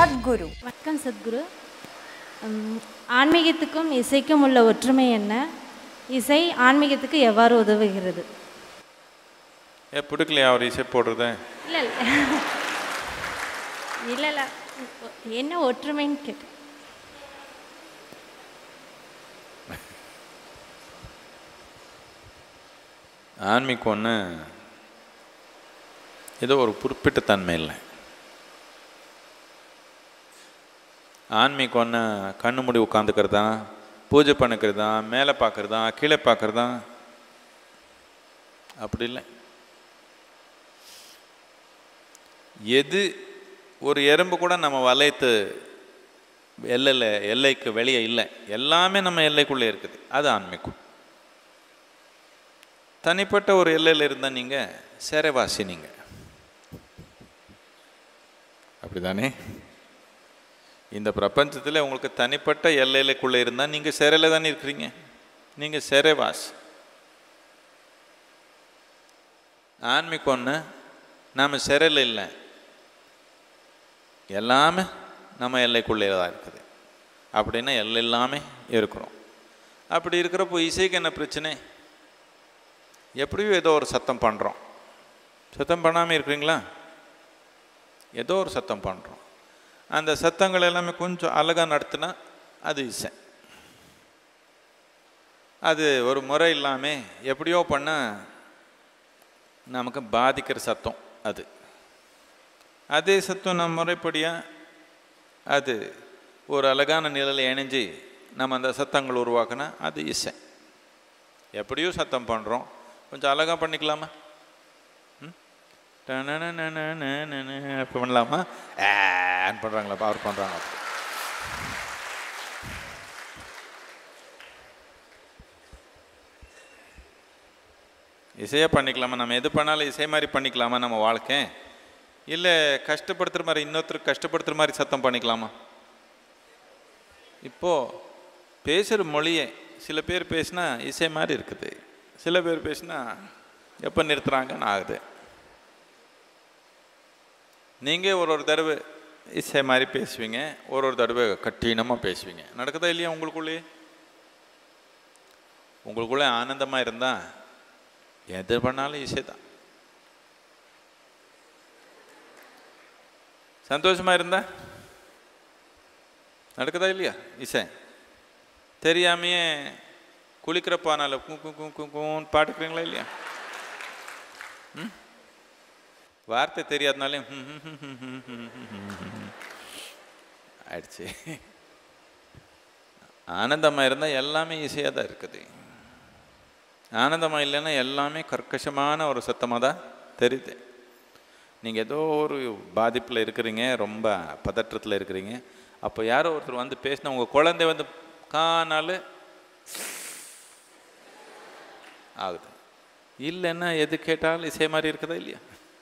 சத்குரு வணக்கம் சத்குரு உம், ஆன்மீகத்துக்கும் இசைக்கும் உள்ள ஒற்றுமை என்ன இசை ஆன்மீகத்துக்கு எவ்வாறு உதவுகிறது ஏ பிடிக்கலையா அவர் இசை போடுறத இல்லை இல்லை இல்லை இல்லை என்ன ஒற்றுமைன்னு கேட்டேன் ஆன்மீகம் ஒன்று ஏதோ ஒரு குறிப்பிட்ட தன்மை இல்லை ஆன்மீகம் ஒன்று கண்ணு மூடி உட்காந்துக்கிறதா பூஜை பண்ணிக்கிறதா மேலே பார்க்குறதா கீழே பார்க்குறதா அப்படி இல்லை எது ஒரு எறும்பு கூட நம்ம வளையத்து எல்லையில் எல்லைக்கு வெளியே இல்லை எல்லாமே நம்ம எல்லைக்குள்ளே இருக்குது அது ஆன்மீகம் தனிப்பட்ட ஒரு எல்லையில் இருந்தால் நீங்கள் சிறைவாசி நீங்கள் அப்படிதானே இந்த பிரபஞ்சத்தில் உங்களுக்கு தனிப்பட்ட எல்லையிலுக்குள்ளே இருந்தால் நீங்கள் சிறையில் தானே இருக்கிறீங்க நீங்கள் சிறைவாசி ஆன்மீகம் ஒன்று நாம் சிறையில் இல்லை எல்லாமே நம்ம எல்லைக்குள்ளே தான் இருக்குது அப்படின்னா எல்லை எல்லாமே இருக்கிறோம் அப்படி இருக்கிறப்போ இசைக்கு என்ன பிரச்சனை எப்படியோ ஏதோ ஒரு சத்தம் பண்ணுறோம் சத்தம் பண்ணாமல் இருக்கிறீங்களா ஏதோ ஒரு சத்தம் பண்ணுறோம் அந்த சத்தங்கள் எல்லாமே கொஞ்சம் அழகாக நடத்தினா அது இசை அது ஒரு முறை இல்லாமல் எப்படியோ பண்ணால் நமக்கு பாதிக்கிற சத்தம் அது அதே சத்தம் நம்ம முறைப்படியாக அது ஒரு அழகான நிலையில் இணைஞ்சு நம்ம அந்த சத்தங்கள் உருவாக்குனா அது இசை எப்படியோ சத்தம் பண்ணுறோம் கொஞ்சம் அழகாக பண்ணிக்கலாமா ம் டனனனனனனனன அப்போ பண்ணலாமா ஏன்னு பண்ணுறாங்களா பவர் பண்ணுறாங்க அப்படி இசையாக பண்ணிக்கலாமா நம்ம எது பண்ணாலும் இசை மாதிரி பண்ணிக்கலாமா நம்ம வாழ்க்கை இல்லை கஷ்டப்படுத்துகிற மாதிரி இன்னொருத்தருக்கு கஷ்டப்படுத்துகிற மாதிரி சத்தம் பண்ணிக்கலாமா இப்போது பேசுகிற மொழியே சில பேர் பேசினா இசை மாதிரி இருக்குது சில பேர் பேசினா எப்போ நிறுத்துறாங்கன்னு ஆகுது நீங்கள் ஒரு ஒரு தடவை இசை மாதிரி பேசுவீங்க ஒரு ஒரு தடவை கட்டினமாக பேசுவீங்க நடக்குதா இல்லையா உங்களுக்குள்ளே உங்களுக்குள்ளே ஆனந்தமாக இருந்தால் எது பண்ணாலும் இசை தான் சந்தோஷமாக இருந்தா நடக்குதா இல்லையா இசை தெரியாமையே குளிக்கிற பானால கூ கூ கூ கூ கூன்னு பாட்டுக்கிறீங்களா இல்லையா ம் வார்த்தை தெரியாதனாலே ஹம் ஹம் ஹம் ஹம் ஹம் ஹம் ஹம் ஹம் ஹம் ஆயிடுச்சு ஆனந்தமாக இருந்தால் எல்லாமே ஈஸியாக தான் இருக்குது ஆனந்தமாக இல்லைன்னா எல்லாமே கர்க்கசமான ஒரு சத்தமாக தான் தெரியுது நீங்கள் ஏதோ ஒரு பாதிப்பில் இருக்கிறீங்க ரொம்ப பதற்றத்தில் இருக்கிறீங்க அப்போ யாரோ ஒருத்தர் வந்து பேசினா உங்கள் குழந்தை வந்து காணால் ஆகுது இல்லைன்னா எது கேட்டாலும் இசை மாதிரி இருக்குதா இல்லையா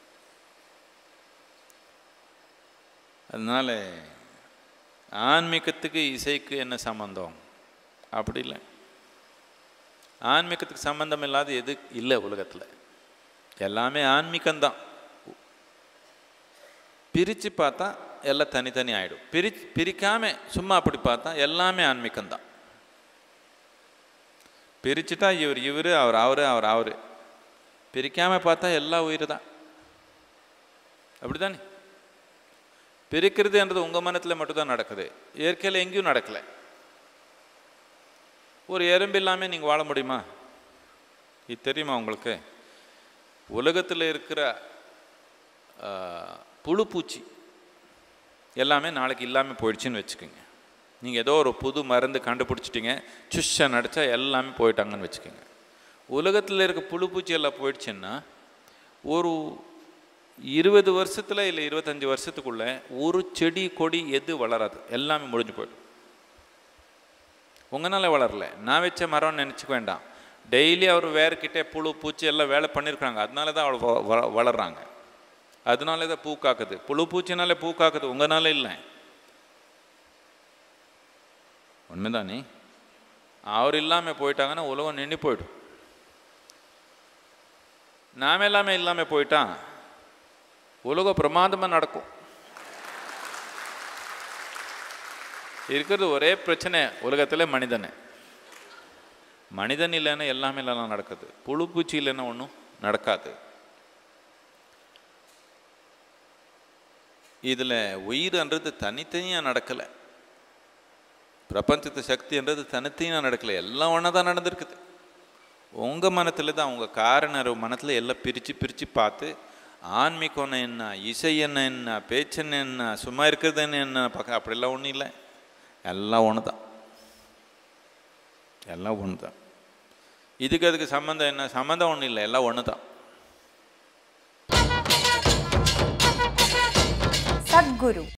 அதனால ஆன்மீகத்துக்கு இசைக்கு என்ன சம்பந்தம் அப்படி இல்லை ஆன்மீகத்துக்கு சம்பந்தம் இல்லாத எது இல்லை உலகத்தில் எல்லாமே ஆன்மீகம்தான் பிரித்து பார்த்தா எல்லாம் தனித்தனி ஆகிடும் பிரி பிரிக்காமல் சும்மா அப்படி பார்த்தா எல்லாமே ஆன்மீகம்தான் பிரிச்சுட்டா இவர் இவர் அவர் அவர் அவர் அவர் பிரிக்காமல் பார்த்தா எல்லா உயிர் தான் அப்படிதானே பிரிக்கிறதுன்றது உங்கள் மனத்தில் மட்டும்தான் நடக்குது இயற்கையில் எங்கேயும் நடக்கலை ஒரு எறும்பு இல்லாமல் நீங்கள் வாழ முடியுமா இது தெரியுமா உங்களுக்கு உலகத்தில் இருக்கிற புழு பூச்சி எல்லாமே நாளைக்கு இல்லாமல் போயிடுச்சுன்னு வச்சுக்கோங்க நீங்கள் ஏதோ ஒரு புது மருந்து கண்டுபிடிச்சிட்டிங்க சுஷை நடித்தா எல்லாமே போயிட்டாங்கன்னு வச்சுக்கோங்க உலகத்தில் இருக்க புழு பூச்சி எல்லாம் போயிடுச்சுன்னா ஒரு இருபது வருஷத்தில் இல்லை இருபத்தஞ்சி வருஷத்துக்குள்ளே ஒரு செடி கொடி எது வளராது எல்லாமே முடிஞ்சு போயிடும் உங்களால் வளரல நான் வச்ச மரம்னு நினச்சிக்க வேண்டாம் டெய்லி அவர் வேர்கிட்ட புழு பூச்சி எல்லாம் வேலை பண்ணியிருக்காங்க அதனால தான் அவள் வளர்றாங்க அதனால தான் பூ காக்குது புழு பூச்சினாலே பூ காக்குது உங்களால இல்லை உண்மைதானே அவர் இல்லாமல் போயிட்டாங்கன்னா உலகம் நின்று போயிடும் நாம எல்லாமே இல்லாமல் போயிட்டா உலகம் பிரமாதமாக நடக்கும் இருக்கிறது ஒரே பிரச்சனை உலகத்தில் மனிதனே மனிதன் இல்லைன்னா எல்லாமே எல்லாம் நடக்குது புழு பூச்சி இல்லைன்னா ஒன்றும் நடக்காது இதில் உயிர்ன்றது தனித்தனியாக நடக்கலை பிரபஞ்சத்து சக்தின்றது தனித்தனியாக நடக்கலை எல்லாம் ஒன்றா தான் நடந்திருக்குது உங்கள் மனத்தில் தான் உங்கள் காரணர் மனத்தில் எல்லாம் பிரித்து பிரித்து பார்த்து ஆன்மீகம்னு என்ன இசை என்ன என்ன பேச்சுன்னு என்ன சும்மா இருக்கிறதுன்னு என்ன பார்க்க அப்படிலாம் ஒன்றும் இல்லை எல்லாம் ஒன்று தான் எல்லாம் ஒன்று தான் இதுக்கு அதுக்கு சம்மந்தம் என்ன சம்மந்தம் ஒன்றும் இல்லை எல்லாம் ஒன்று தான் சத்குரு